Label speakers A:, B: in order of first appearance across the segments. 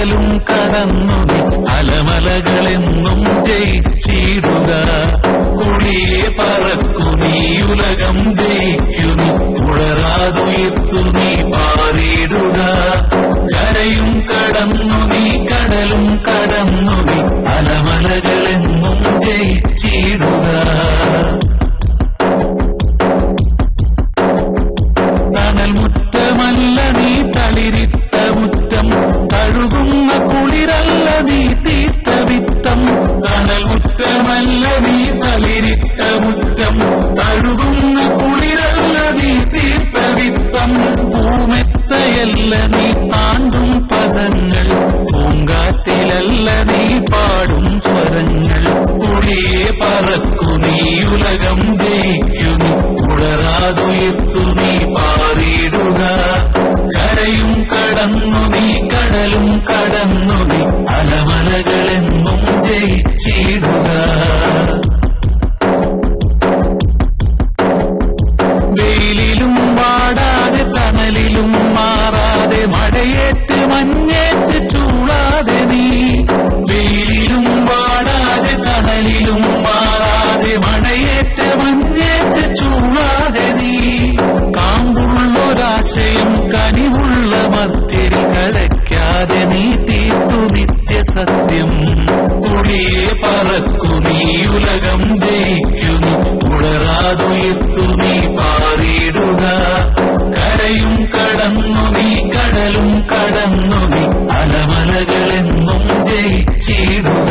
A: കടലും കടന്നു നീ അലമലകളെന്നും ജയിച്ചിടുക കുളിയെ പറക്കു നീ ഉലകം ജയിക്കു നീ ഉളരാതുയർത്തു നീ പാറിയിടുക കരയും കടന്നു നീ കടലും കടന്നു നീ അലമലകളെന്നും ജയിച്ചിടുക തണൽ മുറ്റമല്ല നീ തളിരിട്ട മുറ്റം തഴുകുന്ന കുളിരല്ല നീ തീർത്ത വിത്തം തണൽ മുറ്റമല്ല നീ തളിരിട്ട മുറ്റം തഴുകുന്ന കുളിരല്ല നീ തീർത്ത വിത്തം പൂമെത്തയല്ല നീ താണ്ടും പദങ്ങൾ പൂങ്കാറ്റിലല്ല നീ പാടും സ്വരങ്ങൾ കുളിയെ പറക്കു നീ ഉലകം ജയിക്കു നീ ഉടരാതുയർത്തു നീ പാറിയിടുക കരയും കടന്നു നീ കടലും കടന്നു നീ അലമലകളെന്നും ജയിച്ചിടുക വെയിലിലും വാടാതെ തണലിലും മാറാതെ മഴയേറ്റ് മഞ്ഞേറ്റ് ചൂടാതെ നീ വെയിലിലും വാടാതെ തണലിലും മാറാതെ മഴയേറ്റ് മഞ്ഞേറ്റ് ചൂടാതെ നീ കാമ്പുള്ളൊരാശയം കനിവുള്ള മധ്യരിൽ കലയ്ക്കാതെ നീ തീർത്തു നിത്യസത്യം കുളിയെ പറക്കു നീ ഉലകം ജയിക്കു നീ ഉടരാതുയർത്തു നീ പാറിയിടുക കരയും കടന്നു നീ കടലും കടന്നു നീ അലമലകളെന്നും ജയിച്ചിടുക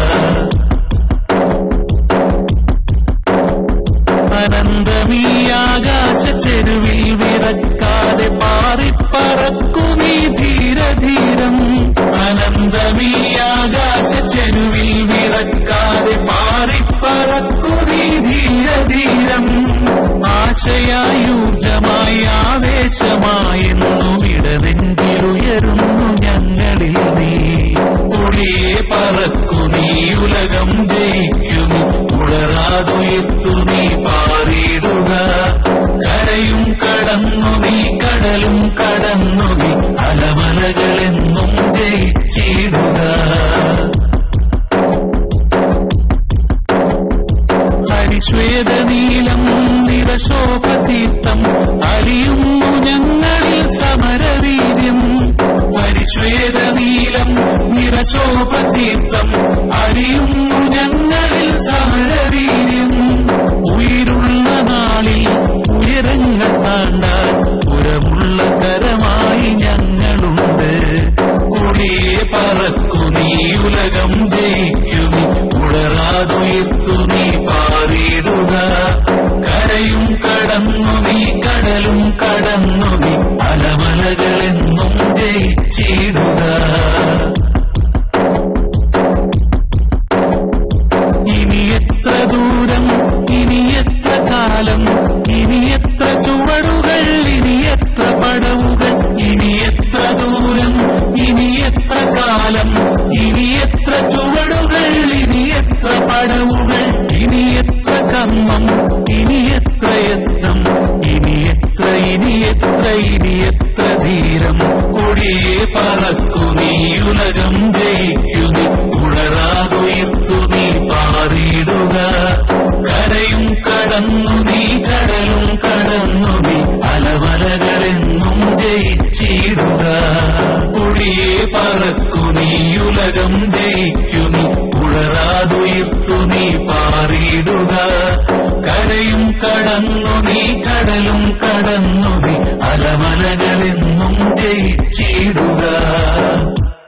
A: അനന്തമീ ആകാശ ചെരുവിൽ വിറക്കാതെ പാറിപ്പറക്കു നീ ധീരധീരം അനന്തമീ ആകാശ ചെരുവിൽ വിറക്കാതെ പാറിപ്പറക്കു നീ ധീരധീരം ആശയായി ഊർജമായി ആവേശമായെന്നും ഇടനെഞ്ചിലുയരുന്നു ഞങ്ങളിൽ നീ കുളിയെ പറക്കു നീ ഉലകം ജയിക്കു നീ ഉളരാതുയർത്തു നീ പാറിയിടുക കരയും കടന്നു നീ കടലും കടന്നു നീ അലമലകളെന്നും ജയിച്ചിടുക ഹരിശ്വേത നീലം നിരശോഭതീർത്ഥം അലിയുന്നു ഞങ്ങളിൽ സമരവീര്യം ഹരിശ്വേത നീലം നിരശോഭതീർത്ഥം അലിയുന്നു ഞങ്ങളിൽ സമരവീര്യം ഉயிருള്ള നാളിൽ ഉയരങ്ങൾ താണ്ടാൻ പുരമുള്ള കരമായി ഞങ്ങളുണ്ട് കുളിയെ പറക്കു നീ ഉലകം ജയിക്കു നീ ഉടരാതുയർത്തു നീ പാറിയിടുക കരയും കടന്നു നീ കടലും കടന്നു നീ അലമലകളെന്നും ജയിച്ചിടുക ഇനി എത്ര ദൂരം ഇനി എത്ര കാലം ഇനി എത്ര ചുവടുകൾ ഇനി എത്ര പടവുകൾ ഇനി എത്ര ദൂരം ഇനി എത്ര കാലം ഇനി എത്ര ചുവടുകൾ ഇനി എത്ര പടവുകൾ ഇനി എത്ര കർമ്മം ഇനി എത്ര യത്നം ഇനി എത്ര ഇനി എത്ര ഇനി എത്ര ധീരം കൊടിയെ പറക്കു നീ ഉലകം ജയിക്കു നീ ഉളരാതുയർത്തു നീ പാറിയിടുക കരയും കടന്നു നീ കടലും കടന്നു നീ അലമലകളെന്നും ജയിച്ചിടുക കുടിയെ പറക്കു നീ ഉലകം ജയിക്കു നീ ഉളരാതുയർത്തു നീ പാറിയിടുക കരയും കടന്നു നീ കടലും കടന്നു നീ അലമലകളെന്നും ജയിച്ചിടുക